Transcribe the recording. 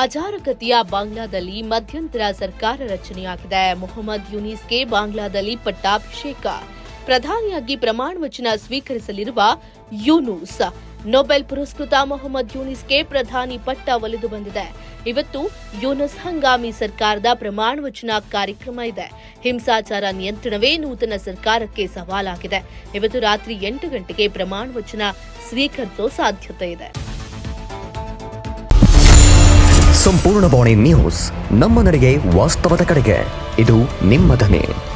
ಹಜಾರಗತಿಯ ಬಾಂಗ್ಲಾದಲ್ಲಿ ಮಧ್ಯಂತರ ಸರ್ಕಾರ ರಚನೆಯಾಗಿದೆ ಮೊಹಮ್ಮದ್ ಯೂನಿಸ್ಗೆ ಬಾಂಗ್ಲಾದಲ್ಲಿ ಪಟ್ಟಾಭಿಷೇಕ ಪ್ರಧಾನಿಯಾಗಿ ಪ್ರಮಾಣ ವಚನ ಸ್ವೀಕರಿಸಲಿರುವ ಯೂನುಸ್ ನೊಬೆಲ್ ಪುರಸ್ಕೃತ ಮೊಹಮ್ಮದ್ ಯೂನಿಸ್ಗೆ ಪ್ರಧಾನಿ ಪಟ್ಟ ಒಲಿದು ಬಂದಿದೆ ಇವತ್ತು ಯೂನುಸ್ ಹಂಗಾಮಿ ಸರ್ಕಾರದ ಪ್ರಮಾಣ ವಚನ ಕಾರ್ಯಕ್ರಮ ಇದೆ ಹಿಂಸಾಚಾರ ನಿಯಂತ್ರಣವೇ ನೂತನ ಸರ್ಕಾರಕ್ಕೆ ಸವಾಲಾಗಿದೆ ಇವತ್ತು ರಾತ್ರಿ ಎಂಟು ಗಂಟೆಗೆ ಪ್ರಮಾಣ ವಚನ ಸ್ವೀಕರಿಸೋ ಸಾಧ್ಯತೆ ಇದೆ ಸಂಪೂರ್ಣ ಬಾಣಿ ನ್ಯೂಸ್ ನಮ್ಮ ನಡೆಗೆ ವಾಸ್ತವದ ಕಡೆಗೆ ಇದು ನಿಮ್ಮ ಧ್ವನಿ